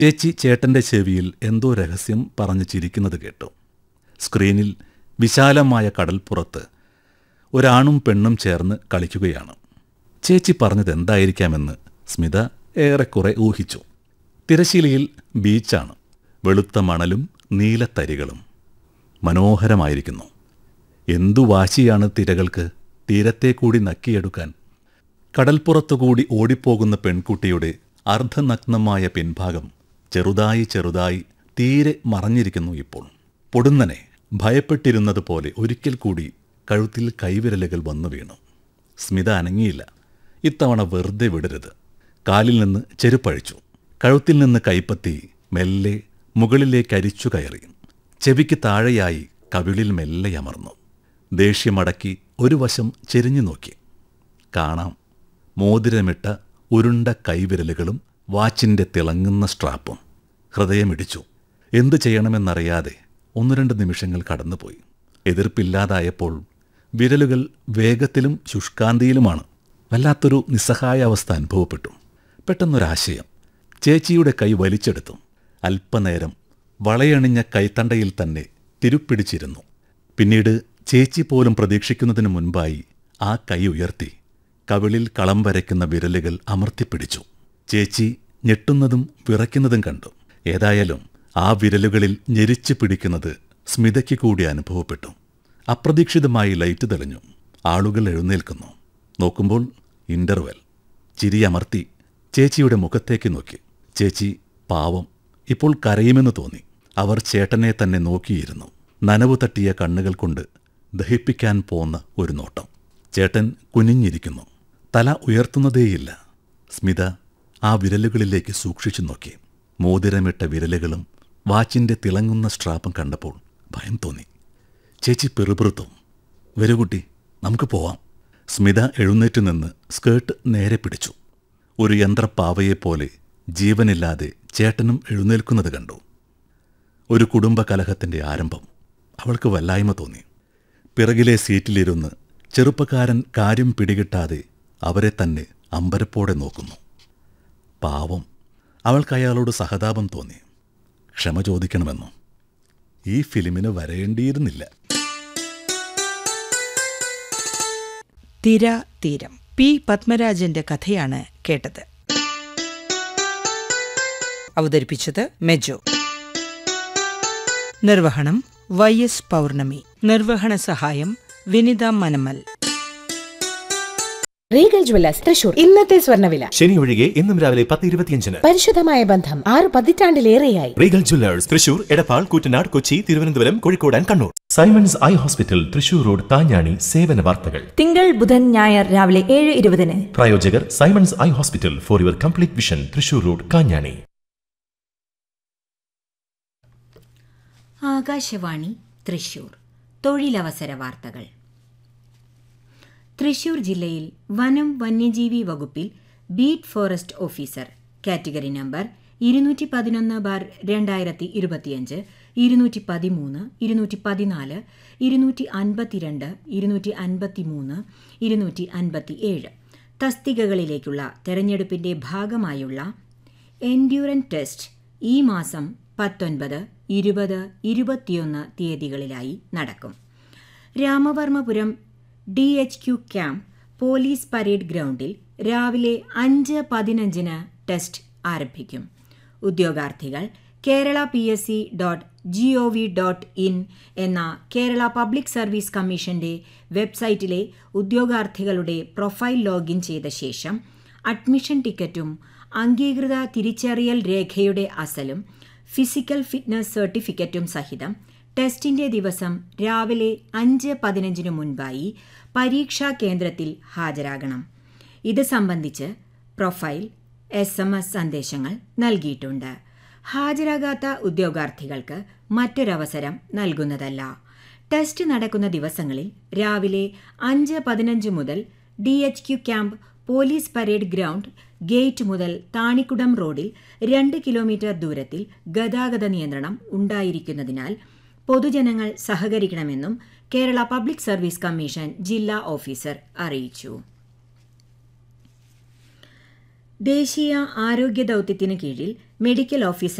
ചേച്ചി ചേട്ടന്റെ ചെവിയിൽ എന്തോ രഹസ്യം പറഞ്ഞു ചിരിക്കുന്നത് കേട്ടു സ്ക്രീനിൽ വിശാലമായ കടൽപ്പുറത്ത് ഒരാണും പെണ്ണും ചേർന്ന് കളിക്കുകയാണ് ചേച്ചി പറഞ്ഞത് എന്തായിരിക്കാമെന്ന് സ്മിത ഏറെക്കുറെ ഊഹിച്ചു തിരശീലയിൽ ബീച്ചാണ് വെളുത്ത മണലും നീലത്തരികളും മനോഹരമായിരിക്കുന്നു എന്തു വാശിയാണ് തിരകൾക്ക് തീരത്തെ കൂടി നക്കിയെടുക്കാൻ കടൽപ്പുറത്തുകൂടി ഓടിപ്പോകുന്ന പെൺകുട്ടിയുടെ അർദ്ധനഗ്നമായ പിൻഭാഗം ചെറുതായി ചെറുതായി തീരെ മറഞ്ഞിരിക്കുന്നു ഇപ്പോൾ പൊടുന്നനെ ഭയപ്പെട്ടിരുന്നതുപോലെ ഒരിക്കൽ കൂടി കഴുത്തിൽ കൈവിരലുകൾ വന്നു വീണു സ്മിത അനങ്ങിയില്ല ഇത്തവണ വെറുതെ വിടരുത് കാലിൽ നിന്ന് ചെരുപ്പഴിച്ചു കഴുത്തിൽ നിന്ന് കൈപ്പത്തി മെല്ലെ മുകളിലേക്ക് അരിച്ചു കയറി ചെവിക്ക് താഴെയായി കവിളിൽ മെല്ലെ അമർന്നു ദേഷ്യമടക്കി ഒരു വശം ചെരിഞ്ഞു നോക്കി കാണാം മോതിരമിട്ട ഉരുണ്ട കൈവിരലുകളും വാച്ചിന്റെ തിളങ്ങുന്ന സ്ട്രാപ്പും ഹൃദയമിടിച്ചു എന്തു ചെയ്യണമെന്നറിയാതെ ഒന്നു രണ്ട് നിമിഷങ്ങൾ കടന്നുപോയി എതിർപ്പില്ലാതായപ്പോൾ വിരലുകൾ വേഗത്തിലും ശുഷ്കാന്തിയിലുമാണ് വല്ലാത്തൊരു നിസ്സഹായ അവസ്ഥ അനുഭവപ്പെട്ടു പെട്ടെന്നൊരാശയം ചേച്ചിയുടെ കൈ വലിച്ചെടുത്തു അല്പനേരം വളയണിഞ്ഞ കൈത്തണ്ടയിൽ തന്നെ തിരുപ്പിടിച്ചിരുന്നു പിന്നീട് ചേച്ചി പോലും പ്രതീക്ഷിക്കുന്നതിന് മുൻപായി ആ കൈ ഉയർത്തി കവിളിൽ കളം വരയ്ക്കുന്ന വിരലുകൾ അമർത്തിപ്പിടിച്ചു ചേച്ചി ഞെട്ടുന്നതും വിറയ്ക്കുന്നതും കണ്ടു ഏതായാലും ആ വിരലുകളിൽ ഞെരിച്ചു പിടിക്കുന്നത് സ്മിതയ്ക്ക് കൂടി അനുഭവപ്പെട്ടു അപ്രതീക്ഷിതമായി ലൈറ്റ് തെളിഞ്ഞു ആളുകൾ എഴുന്നേൽക്കുന്നു നോക്കുമ്പോൾ ഇന്റർവെൽ ചിരി അമർത്തി ചേച്ചിയുടെ മുഖത്തേക്ക് നോക്കി ചേച്ചി പാവം ഇപ്പോൾ കരയുമെന്ന് തോന്നി അവർ ചേട്ടനെ തന്നെ നോക്കിയിരുന്നു നനവ് തട്ടിയ കണ്ണുകൾ കൊണ്ട് ദഹിപ്പിക്കാൻ പോന്ന ഒരു നോട്ടം ചേട്ടൻ കുനിഞ്ഞിരിക്കുന്നു തല ഉയർത്തുന്നതേയില്ല സ്മിത ആ വിരലുകളിലേക്ക് സൂക്ഷിച്ചു നോക്കി മോതിരമിട്ട വിരലുകളും വാച്ചിന്റെ തിളങ്ങുന്ന സ്ട്രാപ്പും കണ്ടപ്പോൾ ഭയം തോന്നി ചേച്ചി പെറുപിറുത്തു വരൂ കുട്ടി നമുക്ക് പോവാം സ്മിത എഴുന്നേറ്റ് നിന്ന് സ്കേർട്ട് നേരെ പിടിച്ചു ഒരു യന്ത്രപ്പാവയെപ്പോലെ ജീവനില്ലാതെ ചേട്ടനും എഴുന്നേൽക്കുന്നത് കണ്ടു ഒരു കുടുംബ കലഹത്തിന്റെ ആരംഭം അവൾക്ക് വല്ലായ്മ തോന്നി പിറകിലെ സീറ്റിലിരുന്ന് ചെറുപ്പക്കാരൻ കാര്യം പിടികിട്ടാതെ അവരെ തന്നെ അമ്പരപ്പോടെ നോക്കുന്നു പാവം അവൾക്ക് അയാളോട് സഹതാപം തോന്നി ക്ഷമ ചോദിക്കണമെന്നോ ഈ ഫിലിമിന് വരേണ്ടിയിരുന്നില്ല തിര തീരം പി പത്മരാജന്റെ കഥയാണ് കേട്ടത് അവതരിപ്പിച്ചത് മെജോ നിർവഹണം വൈ എസ് പൗർണമി നിർവഹണ സഹായം വിനിത മനമൽ റീഗൽ ജ്വല്ലേഴ്സ് തൃശൂർ ഇന്നത്തെ സ്വർണ്ണവില ശനി ഒഴികെ ഇന്നും രാവിലെ പത്ത് ഇരുപത്തിയഞ്ചിന് പരിശുദ്ധമായ ബന്ധം ആറ് പതിറ്റാണ്ടിലേറെയായി Regal Jewellers Thrissur Edappal Koottanad Kochi Thiruvananthapuram Kozhikode and Kannur Simons eye hospital Thrissur road താഞ്ഞാണി സേവന വാർത്തകൾ തിങ്കൾ ബുധൻ ഞായർ രാവിലെ ഏഴ് ഇരുപതിന് പ്രായോജകർ Simons eye hospital for your complete vision Thrissur road Kanjani Akashvani Thrissur തൊഴിലവസര വാർത്തകൾ തൃശൂർ ജില്ലയിൽ വനം വന്യജീവി വകുപ്പിൽ beat forest officer category number ഇരുന്നൂറ്റി പതിനൊന്ന് ബാർ രണ്ടായിരത്തി ഇരുപത്തിയഞ്ച് ഇരുന്നൂറ്റി പതിമൂന്ന് ഇരുന്നൂറ്റി പതിനാല് ഇരുന്നൂറ്റി അൻപത്തിരണ്ട് ഇരുന്നൂറ്റി അൻപത്തി മൂന്ന് ഇരുന്നൂറ്റി അൻപത്തി ഏഴ് തസ്തികകളിലേക്കുള്ള തെരഞ്ഞെടുപ്പിന്റെ ഭാഗമായുള്ള എൻഡ്യൂറൻ ടെസ്റ്റ് ഈ മാസം പത്തൊൻപത് ഇരുപത് ഇരുപത്തിയൊന്ന് തീയതികളിലായി നടക്കും Ramavarmapuram D H Q camp police parade ഗ്രൗണ്ടിൽ രാവിലെ അഞ്ച് പതിനഞ്ചിന് ടെസ്റ്റ് ആരംഭിക്കും ഉദ്യോഗാർത്ഥികൾ Kerala P S C dot G O V dot in എന്ന കേരള പബ്ലിക് സർവീസ് കമ്മീഷന്റെ വെബ്സൈറ്റിലെ ഉദ്യോഗാർത്ഥികളുടെ പ്രൊഫൈൽ ലോഗിൻ ചെയ്ത ശേഷം അഡ്മിഷൻ ടിക്കറ്റും അംഗീകൃത തിരിച്ചറിയൽ രേഖയുടെ അസലും ഫിസിക്കൽ ഫിറ്റ്നസ് സർട്ടിഫിക്കറ്റും സഹിതം ടെസ്റ്റിന്റെ ദിവസം രാവിലെ അഞ്ച് പതിനഞ്ചിന് മുൻപായി പരീക്ഷാ കേന്ദ്രത്തിൽ ഹാജരാകണം ഇത് സംബന്ധിച്ച് പ്രൊഫൈൽ എസ് എം എസ് സന്ദേശങ്ങൾ നൽകിയിട്ടുണ്ട് ഹാജരാകാത്ത ഉദ്യോഗാർത്ഥികൾക്ക് മറ്റൊരവസരം നൽകുന്നതല്ല ടെസ്റ്റ് നടക്കുന്ന ദിവസങ്ങളിൽ രാവിലെ അഞ്ച് പതിനഞ്ച് മുതൽ D H Q camp police parade ground gate മുതൽ താണിക്കുടം റോഡിൽ രണ്ട് കിലോമീറ്റർ ദൂരത്തിൽ ഗതാഗത നിയന്ത്രണം ഉണ്ടായിരിക്കുന്നതിനാൽ പൊതുജനങ്ങൾ സഹകരിക്കണമെന്നും കേരള പബ്ലിക് സർവീസ് കമ്മീഷൻ ജില്ലാ ഓഫീസർ അറിയിച്ചു ദേശീയ ആരോഗ്യ ദൌത്യത്തിന് കീഴിൽ മെഡിക്കൽ ഓഫീസർ